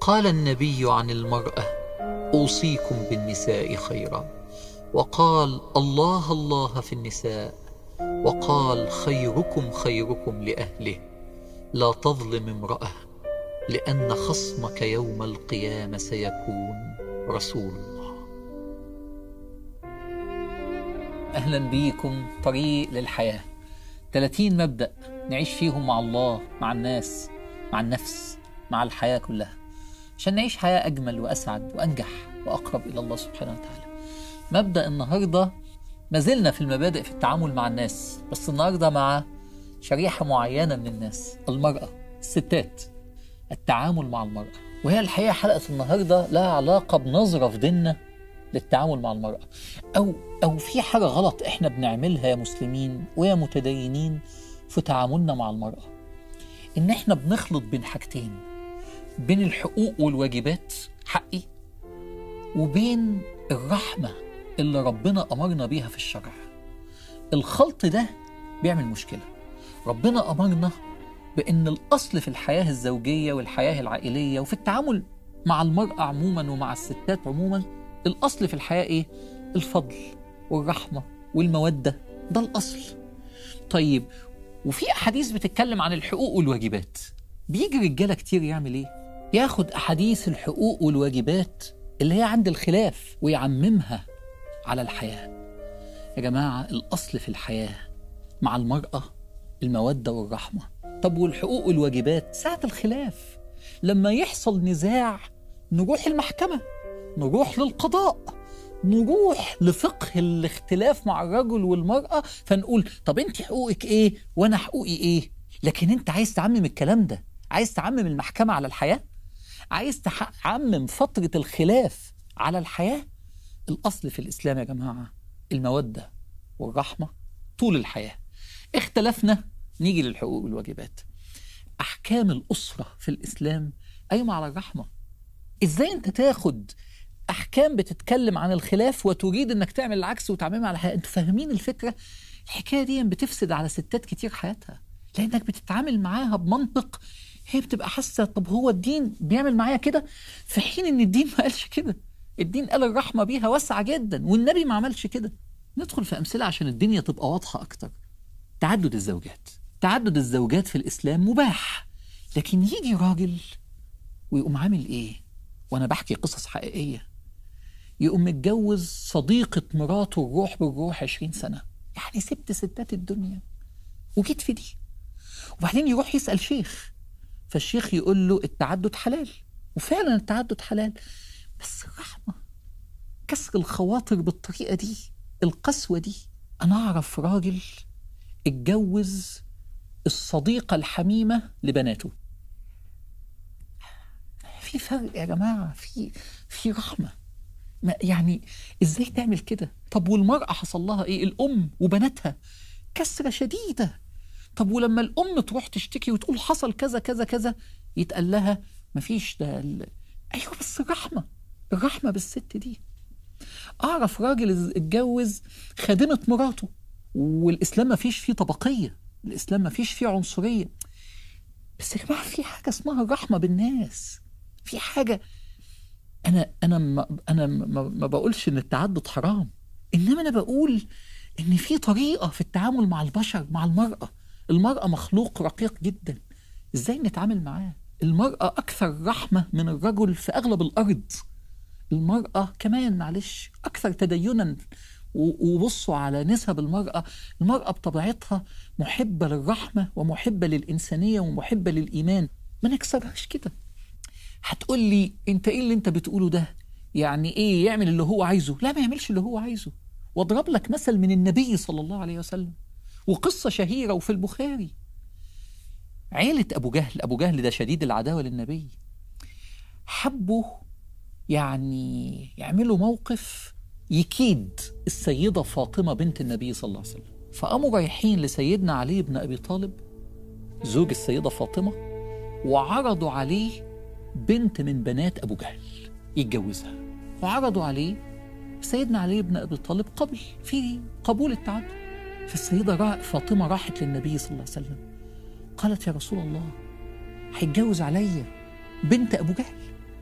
قال النبي عن المرأة أوصيكم بالنساء خيرا وقال الله الله في النساء وقال خيركم خيركم لأهله لا تظلم امرأة لأن خصمك يوم القيامة سيكون رسول الله أهلا بيكم طريق للحياة 30 مبدأ نعيش فيهم مع الله مع الناس مع النفس مع الحياة كلها عشان نعيش حياة أجمل وأسعد وأنجح وأقرب إلى الله سبحانه وتعالى مبدأ النهاردة ما زلنا في المبادئ في التعامل مع الناس بس النهاردة مع شريحة معينة من الناس المرأة الستات التعامل مع المرأة وهي الحقيقة حلقة النهاردة لها علاقة بنظرة في ديننا للتعامل مع المرأة أو أو في حاجة غلط إحنا بنعملها يا مسلمين ويا متدينين في تعاملنا مع المرأة إن إحنا بنخلط بين حاجتين بين الحقوق والواجبات حقي وبين الرحمة اللي ربنا أمرنا بيها في الشرع الخلط ده بيعمل مشكلة ربنا أمرنا بأن الأصل في الحياة الزوجية والحياة العائلية وفي التعامل مع المرأة عموما ومع الستات عموما الأصل في الحياة إيه؟ الفضل والرحمة والمودة ده الأصل طيب وفي أحاديث بتتكلم عن الحقوق والواجبات بيجي رجالة كتير يعمل إيه؟ ياخد أحاديث الحقوق والواجبات اللي هي عند الخلاف ويعممها على الحياة يا جماعة الأصل في الحياة مع المرأة المودة والرحمة طب والحقوق والواجبات ساعة الخلاف لما يحصل نزاع نروح المحكمة نروح للقضاء نروح لفقه الاختلاف مع الرجل والمرأة فنقول طب انت حقوقك ايه وانا حقوقي ايه لكن انت عايز تعمم الكلام ده عايز تعمم المحكمة على الحياة عايز تعمم فترة الخلاف على الحياة الأصل في الإسلام يا جماعة المودة والرحمة طول الحياة اختلفنا نيجي للحقوق والواجبات أحكام الأسرة في الإسلام قايمة على الرحمة إزاي أنت تاخد أحكام بتتكلم عن الخلاف وتريد أنك تعمل العكس وتعممها على الحياة أنتوا فاهمين الفكرة الحكاية دي بتفسد على ستات كتير حياتها لأنك بتتعامل معاها بمنطق هي بتبقى حاسة طب هو الدين بيعمل معايا كده في حين أن الدين ما قالش كده الدين قال الرحمة بيها واسعة جدا والنبي ما عملش كده ندخل في أمثلة عشان الدنيا تبقى واضحة أكتر تعدد الزوجات تعدد الزوجات في الإسلام مباح لكن يجي راجل ويقوم عامل إيه وأنا بحكي قصص حقيقية يقوم متجوز صديقة مراته الروح بالروح 20 سنة يعني سبت ستات الدنيا وجيت في دي وبعدين يروح يسأل شيخ فالشيخ يقول له التعدد حلال وفعلا التعدد حلال بس الرحمة كسر الخواطر بالطريقة دي القسوة دي أنا أعرف راجل اتجوز الصديقة الحميمة لبناته في فرق يا جماعة في في رحمة ما يعني ازاي تعمل كده طب والمرأة حصل لها ايه الأم وبناتها كسرة شديدة طب ولما الأم تروح تشتكي وتقول حصل كذا كذا كذا يتقال لها مفيش ده ال... أيوة بس الرحمة الرحمة بالست دي أعرف راجل اتجوز خادمة مراته والإسلام ما فيش فيه طبقية الإسلام ما فيش فيه عنصرية بس يا جماعة في حاجة اسمها الرحمة بالناس في حاجة أنا أنا ما أنا ما, ما بقولش إن التعدد حرام إنما أنا بقول إن في طريقة في التعامل مع البشر مع المرأة المرأة مخلوق رقيق جدا إزاي نتعامل معاه المرأة أكثر رحمة من الرجل في أغلب الأرض المرأة كمان معلش أكثر تدينا وبصوا على نسب المرأة المرأة بطبيعتها محبة للرحمة ومحبة للإنسانية ومحبة للإيمان ما نكسرهاش كده هتقول لي انت ايه اللي انت بتقوله ده يعني ايه يعمل اللي هو عايزه لا ما يعملش اللي هو عايزه واضرب لك مثل من النبي صلى الله عليه وسلم وقصة شهيرة وفي البخاري عيلة أبو جهل أبو جهل ده شديد العداوة للنبي حبوا يعني يعملوا موقف يكيد السيدة فاطمة بنت النبي صلى الله عليه وسلم فقاموا رايحين لسيدنا علي بن أبي طالب زوج السيدة فاطمة وعرضوا عليه بنت من بنات أبو جهل يتجوزها وعرضوا عليه سيدنا علي بن أبي طالب قبل في قبول التعدد فالسيدة فاطمة راحت للنبي صلى الله عليه وسلم قالت يا رسول الله هيتجوز عليا بنت أبو جهل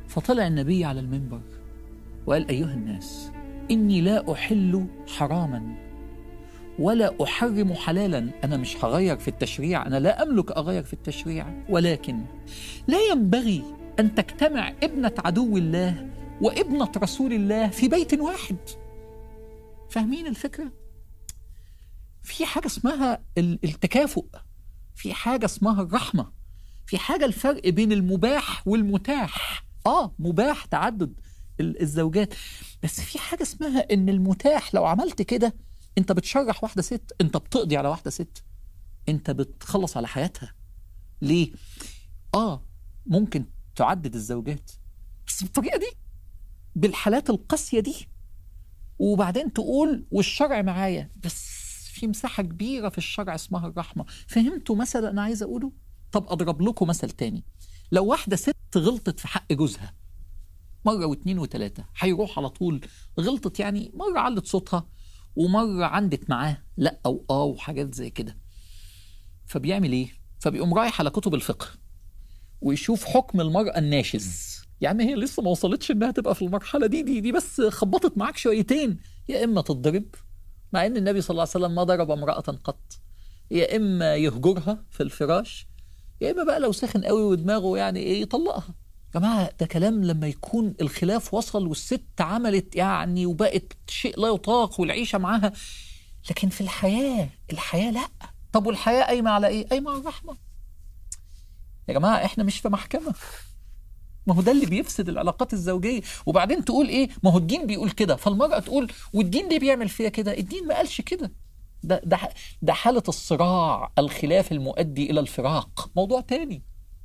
فطلع النبي على المنبر وقال أيها الناس إني لا أحل حراما ولا أحرم حلالا أنا مش هغير في التشريع أنا لا أملك أغير في التشريع ولكن لا ينبغي أن تجتمع ابنة عدو الله وابنة رسول الله في بيت واحد فاهمين الفكرة؟ في حاجة اسمها التكافؤ في حاجة اسمها الرحمة في حاجة الفرق بين المباح والمتاح آه مباح تعدد الزوجات بس في حاجة اسمها إن المتاح لو عملت كده أنت بتشرح واحدة ست أنت بتقضي على واحدة ست أنت بتخلص على حياتها ليه؟ آه ممكن تعدد الزوجات بس بالطريقة دي بالحالات القاسية دي وبعدين تقول والشرع معايا بس في مساحة كبيرة في الشرع اسمها الرحمة فهمتوا مثل أنا عايز أقوله؟ طب أضرب لكم مثل تاني لو واحدة ست غلطت في حق جوزها مرة واثنين وثلاثة هيروح على طول غلطت يعني مرة علت صوتها ومرة عندت معاه لا أو آه وحاجات زي كده فبيعمل إيه؟ فبيقوم رايح على كتب الفقه ويشوف حكم المرأة الناشز يعني هي لسه ما وصلتش انها تبقى في المرحله دي دي دي بس خبطت معاك شويتين يا اما تتضرب مع ان النبي صلى الله عليه وسلم ما ضرب امراه قط يا اما يهجرها في الفراش يا اما بقى لو سخن قوي ودماغه يعني ايه يطلقها يا جماعه ده كلام لما يكون الخلاف وصل والست عملت يعني وبقت شيء لا يطاق والعيشه معاها لكن في الحياه الحياه لا طب والحياه قايمه على ايه؟ قايمه على الرحمه يا جماعه احنا مش في محكمه ما هو ده اللي بيفسد العلاقات الزوجيه وبعدين تقول ايه ما هو الدين بيقول كده فالمراه تقول والدين ليه بيعمل فيها كده الدين ما قالش كده ده ده ده حاله الصراع الخلاف المؤدي الى الفراق موضوع تاني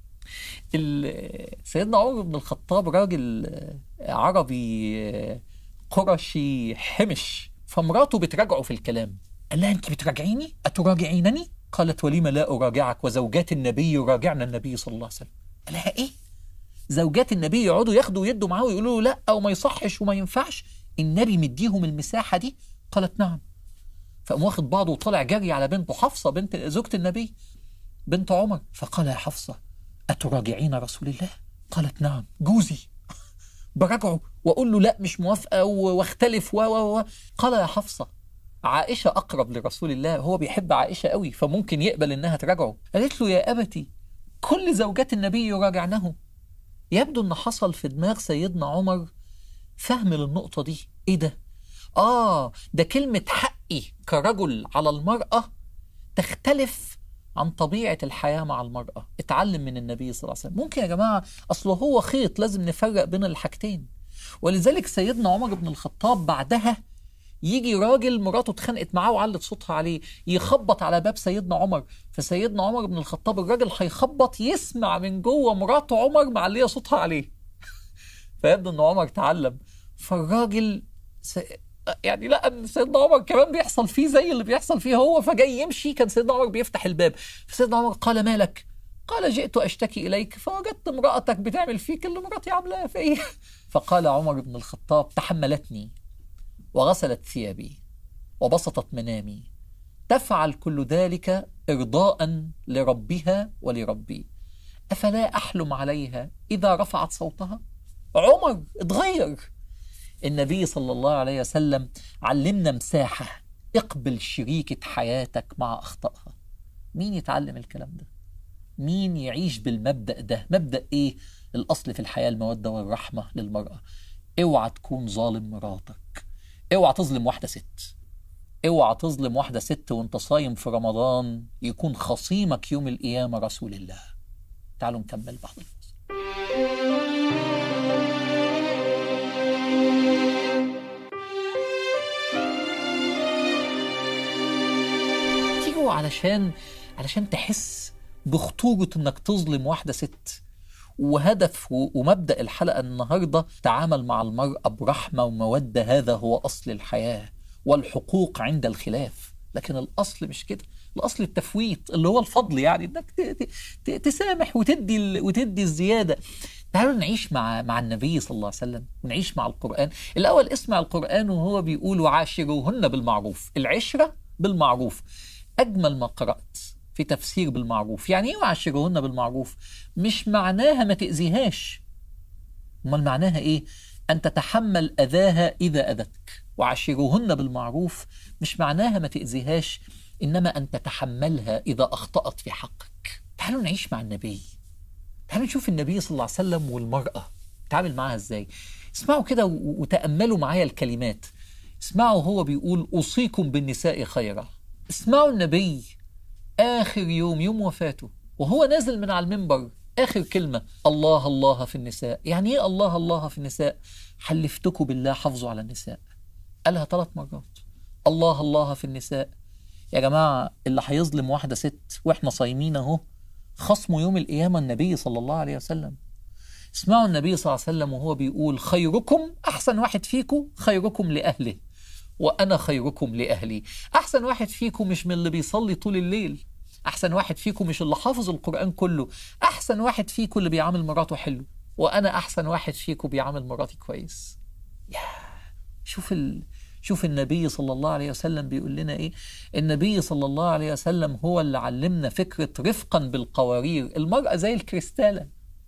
سيدنا عمر بن الخطاب راجل عربي قرشي حمش فمراته بتراجعه في الكلام قال لها انت بتراجعيني اتراجعينني قالت ولم لا اراجعك وزوجات النبي يراجعن النبي صلى الله عليه وسلم قال لها ايه زوجات النبي يقعدوا ياخدوا ويدوا معاه ويقولوا له لا وما يصحش وما ينفعش النبي مديهم المساحه دي قالت نعم فقام واخد بعضه وطالع جري على بنته حفصه بنت زوجة النبي بنت عمر فقال يا حفصه اتراجعين رسول الله؟ قالت نعم جوزي براجعه واقول له لا مش موافقه واختلف و و قال يا حفصه عائشه اقرب لرسول الله هو بيحب عائشه قوي فممكن يقبل انها تراجعه قالت له يا ابتي كل زوجات النبي يراجعنه يبدو ان حصل في دماغ سيدنا عمر فهم للنقطة دي ايه ده اه ده كلمة حقي كرجل على المرأة تختلف عن طبيعة الحياة مع المرأة اتعلم من النبي صلى الله عليه وسلم ممكن يا جماعة أصله هو خيط لازم نفرق بين الحاجتين ولذلك سيدنا عمر بن الخطاب بعدها يجي راجل مراته اتخانقت معاه وعلت صوتها عليه يخبط على باب سيدنا عمر فسيدنا عمر بن الخطاب الراجل هيخبط يسمع من جوه مراته عمر معليه صوتها عليه فيبدو ان عمر تعلم فالراجل س... يعني لا ان سيدنا عمر كمان بيحصل فيه زي اللي بيحصل فيه هو فجاي يمشي كان سيدنا عمر بيفتح الباب فسيدنا عمر قال مالك قال جئت اشتكي اليك فوجدت امراتك بتعمل فيك اللي مراتي عاملاه فيا فقال عمر بن الخطاب تحملتني وغسلت ثيابي وبسطت منامي تفعل كل ذلك ارضاء لربها ولربي افلا احلم عليها اذا رفعت صوتها عمر اتغير النبي صلى الله عليه وسلم علمنا مساحه اقبل شريكه حياتك مع اخطائها مين يتعلم الكلام ده مين يعيش بالمبدا ده مبدا ايه الاصل في الحياه الموده والرحمه للمراه اوعى تكون ظالم مراتك اوعى تظلم واحده ست اوعى تظلم واحده ست وانت صايم في رمضان يكون خصيمك يوم القيامه رسول الله تعالوا نكمل بعد الفصل تيجوا علشان علشان تحس بخطورة انك تظلم واحدة ست وهدف ومبدأ الحلقة النهاردة تعامل مع المرأة برحمة ومودة هذا هو أصل الحياة والحقوق عند الخلاف لكن الأصل مش كده الأصل التفويت اللي هو الفضل يعني إنك تسامح وتدي وتدي الزيادة تعالوا نعيش مع مع النبي صلى الله عليه وسلم ونعيش مع القرآن الأول اسمع القرآن وهو بيقول وعاشروهن بالمعروف العشرة بالمعروف أجمل ما قرأت في تفسير بالمعروف يعني ايه وعاشروهن بالمعروف مش معناها ما تأذيهاش امال معناها ايه ان تتحمل اذاها اذا اذتك وعاشروهن بالمعروف مش معناها ما تاذيهاش انما ان تتحملها اذا اخطات في حقك تعالوا نعيش مع النبي تعالوا نشوف النبي صلى الله عليه وسلم والمراه تعامل معاها ازاي اسمعوا كده وتاملوا معايا الكلمات اسمعوا هو بيقول اوصيكم بالنساء خيرا اسمعوا النبي اخر يوم يوم وفاته وهو نازل من على المنبر آخر كلمة الله الله في النساء يعني إيه الله الله في النساء حلفتكم بالله حافظوا على النساء قالها ثلاث مرات الله الله في النساء يا جماعة اللي هيظلم واحدة ست وإحنا صايمين أهو خصمه يوم القيامة النبي صلى الله عليه وسلم اسمعوا النبي صلى الله عليه وسلم وهو بيقول خيركم أحسن واحد فيكم خيركم لأهله وأنا خيركم لأهلي أحسن واحد فيكم مش من اللي بيصلي طول الليل احسن واحد فيكم مش اللي حافظ القران كله احسن واحد فيكم اللي بيعامل مراته حلو وانا احسن واحد فيكم بيعامل مراتي كويس يا شوف ال... شوف النبي صلى الله عليه وسلم بيقول لنا ايه النبي صلى الله عليه وسلم هو اللي علمنا فكره رفقا بالقوارير المراه زي الكريستاله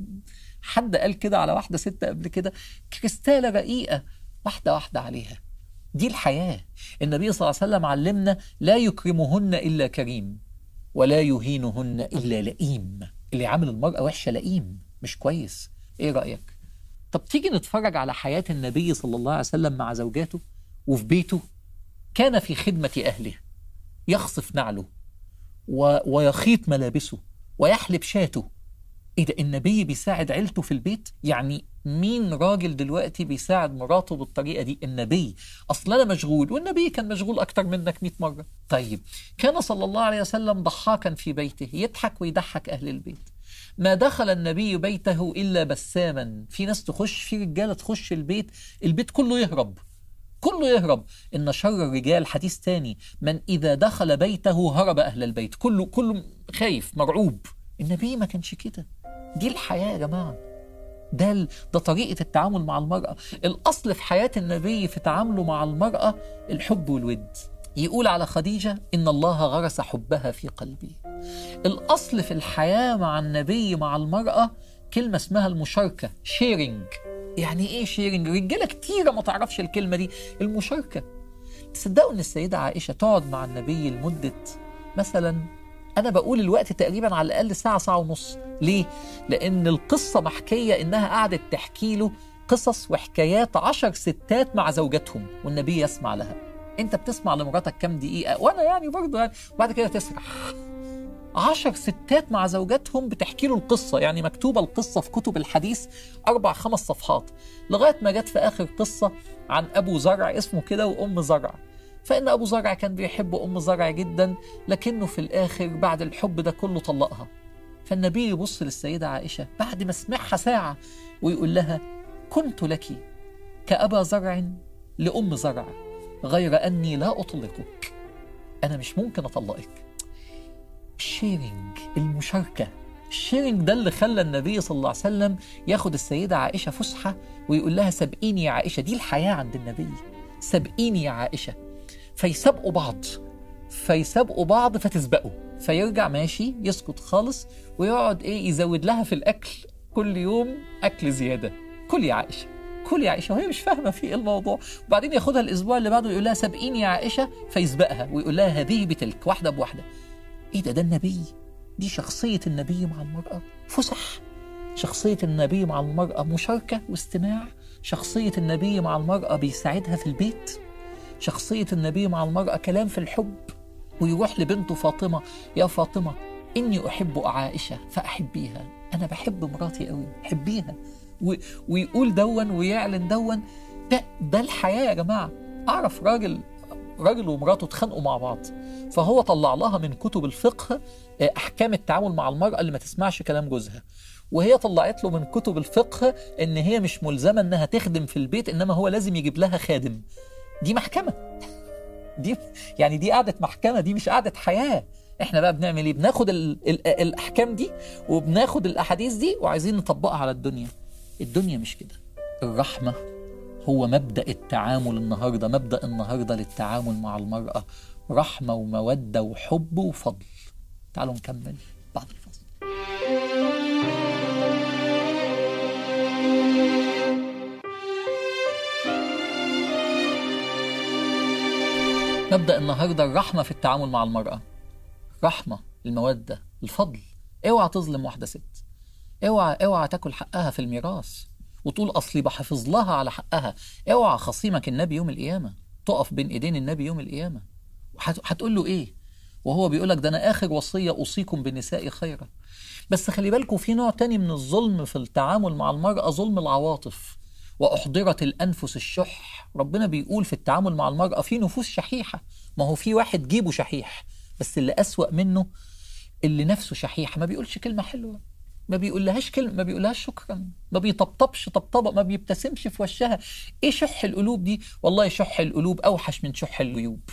حد قال كده على واحده ست قبل كده كريستاله رقيقه واحده واحده عليها دي الحياه النبي صلى الله عليه وسلم علمنا لا يكرمهن الا كريم ولا يهينهن إلا لئيم اللي عامل المرأة وحشة لئيم مش كويس إيه رأيك؟ طب تيجي نتفرج على حياة النبي صلى الله عليه وسلم مع زوجاته وفي بيته كان في خدمة أهله يخصف نعله و... ويخيط ملابسه ويحلب شاته ايه ده النبي بيساعد عيلته في البيت يعني مين راجل دلوقتي بيساعد مراته بالطريقه دي النبي اصل انا مشغول والنبي كان مشغول اكتر منك 100 مره طيب كان صلى الله عليه وسلم ضحاكا في بيته يضحك ويضحك اهل البيت ما دخل النبي بيته الا بساما في ناس تخش في رجاله تخش البيت البيت كله يهرب كله يهرب ان شر الرجال حديث تاني من اذا دخل بيته هرب اهل البيت كله كله خايف مرعوب النبي ما كانش كده دي الحياة يا جماعة ده ده طريقة التعامل مع المرأة الأصل في حياة النبي في تعامله مع المرأة الحب والود يقول على خديجة إن الله غرس حبها في قلبي الأصل في الحياة مع النبي مع المرأة كلمة اسمها المشاركة شيرنج يعني إيه شيرنج رجالة كتيرة ما تعرفش الكلمة دي المشاركة تصدقوا إن السيدة عائشة تقعد مع النبي لمدة مثلا أنا بقول الوقت تقريبا على الأقل ساعة ساعة ونص ليه؟ لأن القصة محكية إنها قعدت تحكي له قصص وحكايات عشر ستات مع زوجاتهم والنبي يسمع لها انت بتسمع لمراتك كام دقيقة وانا يعني برضه يعني وبعد كده تسرح عشر ستات مع زوجاتهم بتحكي له القصة يعني مكتوبة القصة في كتب الحديث أربع خمس صفحات لغاية ما جت في آخر قصة عن أبو زرع اسمه كده وأم زرع فإن أبو زرع كان بيحب أم زرع جدا لكنه في الآخر بعد الحب ده كله طلقها فالنبي يبص للسيدة عائشة بعد ما سمعها ساعة ويقول لها كنت لك كأبا زرع لأم زرع غير أني لا أطلقك أنا مش ممكن أطلقك الشيرنج المشاركة الشيرنج ده اللي خلى النبي صلى الله عليه وسلم ياخد السيدة عائشة فسحة ويقول لها سبقيني يا عائشة دي الحياة عند النبي سبقيني يا عائشة فيسابقوا بعض فيسابقوا بعض فتسبقوا فيرجع ماشي يسكت خالص ويقعد ايه يزود لها في الاكل كل يوم اكل زياده كل يا عائشه كل يا عائشه وهي مش فاهمه في ايه الموضوع وبعدين ياخدها الاسبوع اللي بعده يقول لها سابقيني يا عائشه فيسبقها ويقول لها هذه بتلك واحده بواحده ايه ده ده النبي دي شخصيه النبي مع المراه فسح شخصيه النبي مع المراه مشاركه واستماع شخصيه النبي مع المراه بيساعدها في البيت شخصية النبي مع المرأة كلام في الحب ويروح لبنته فاطمة يا فاطمة إني أحب عائشة فأحبيها أنا بحب مراتي قوي حبيها و... ويقول دون ويعلن دون ده ده الحياة يا جماعة أعرف راجل راجل ومراته اتخانقوا مع بعض فهو طلع لها من كتب الفقه أحكام التعامل مع المرأة اللي ما تسمعش كلام جوزها وهي طلعت له من كتب الفقه ان هي مش ملزمه انها تخدم في البيت انما هو لازم يجيب لها خادم دي محكمة دي يعني دي قعدة محكمة دي مش قعدة حياة احنا بقى بنعمل ايه بناخد ال ال الاحكام دي وبناخد الاحاديث دي وعايزين نطبقها على الدنيا الدنيا مش كده الرحمة هو مبدأ التعامل النهاردة مبدأ النهاردة للتعامل مع المرأة رحمة ومودة وحب وفضل تعالوا نكمل بعد الفصل نبدأ النهاردة الرحمة في التعامل مع المرأة رحمة المودة الفضل اوعى تظلم واحدة ست اوعى اوعى تاكل حقها في الميراث وتقول اصلي بحافظ لها على حقها اوعى خصيمك النبي يوم القيامة تقف بين ايدين النبي يوم القيامة هتقول له ايه وهو بيقول لك ده انا اخر وصية اوصيكم بالنساء خيرا بس خلي بالكم في نوع تاني من الظلم في التعامل مع المرأة ظلم العواطف وأحضرت الأنفس الشح ربنا بيقول في التعامل مع المرأة في نفوس شحيحة ما هو في واحد جيبه شحيح بس اللي أسوأ منه اللي نفسه شحيحة ما بيقولش كلمة حلوة ما بيقولهاش كلمة ما بيقولهاش شكرا ما بيطبطبش طبطبة ما بيبتسمش في وشها ايه شح القلوب دي والله شح القلوب اوحش من شح الجيوب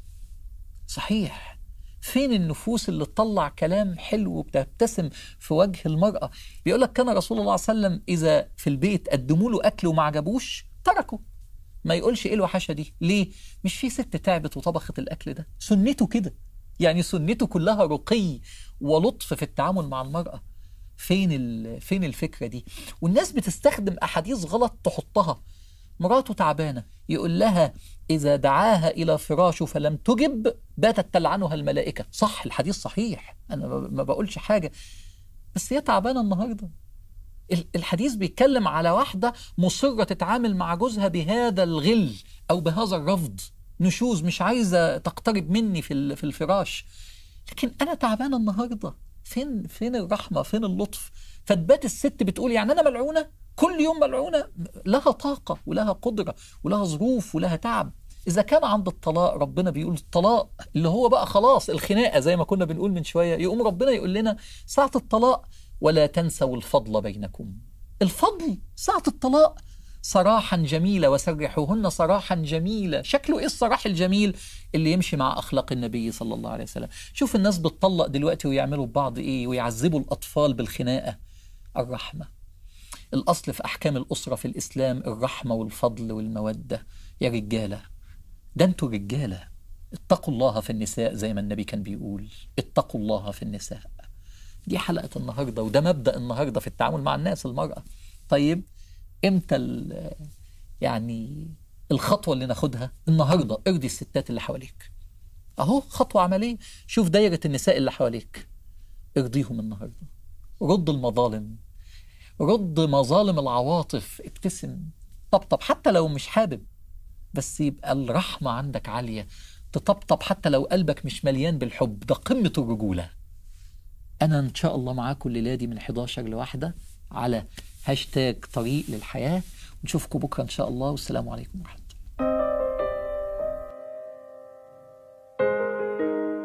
صحيح فين النفوس اللي تطلع كلام حلو وبتبتسم في وجه المرأة بيقول لك كان رسول الله صلى الله عليه وسلم إذا في البيت قدموا له أكل وما عجبوش تركه ما يقولش إيه الوحشة دي ليه مش في ست تعبت وطبخت الأكل ده سنته كده يعني سنته كلها رقي ولطف في التعامل مع المرأة فين فين الفكرة دي والناس بتستخدم أحاديث غلط تحطها مراته تعبانة يقول لها إذا دعاها إلى فراشه فلم تجب باتت تلعنها الملائكة صح الحديث صحيح أنا ما بقولش حاجة بس هي تعبانة النهاردة الحديث بيتكلم على واحدة مصرة تتعامل مع جوزها بهذا الغل أو بهذا الرفض نشوز مش عايزة تقترب مني في في الفراش لكن أنا تعبانة النهاردة فين فين الرحمة فين اللطف فتبات الست بتقول يعني أنا ملعونة كل يوم ملعونة لها طاقة ولها قدرة ولها ظروف ولها تعب إذا كان عند الطلاق ربنا بيقول الطلاق اللي هو بقى خلاص الخناقة زي ما كنا بنقول من شوية يقوم ربنا يقول لنا ساعة الطلاق ولا تنسوا الفضل بينكم الفضل ساعة الطلاق صراحا جميلة وسرحوهن صراحا جميلة شكله إيه الصراح الجميل اللي يمشي مع أخلاق النبي صلى الله عليه وسلم شوف الناس بتطلق دلوقتي ويعملوا ببعض إيه ويعذبوا الأطفال بالخناقة الرحمة الأصل في أحكام الأسرة في الإسلام الرحمة والفضل والمودة يا رجالة ده انتوا رجالة اتقوا الله في النساء زي ما النبي كان بيقول اتقوا الله في النساء دي حلقة النهاردة وده مبدأ النهاردة في التعامل مع الناس المرأة طيب امتى يعني الخطوة اللي ناخدها النهاردة ارضي الستات اللي حواليك اهو خطوة عملية شوف دايرة النساء اللي حواليك ارضيهم النهاردة رد المظالم رد مظالم العواطف ابتسم طبطب حتى لو مش حابب بس يبقى الرحمة عندك عالية تطبطب حتى لو قلبك مش مليان بالحب ده قمة الرجولة أنا إن شاء الله معاكم الليلة دي من 11 لواحدة على هاشتاج طريق للحياة نشوفكم بكرة إن شاء الله والسلام عليكم ورحمة الله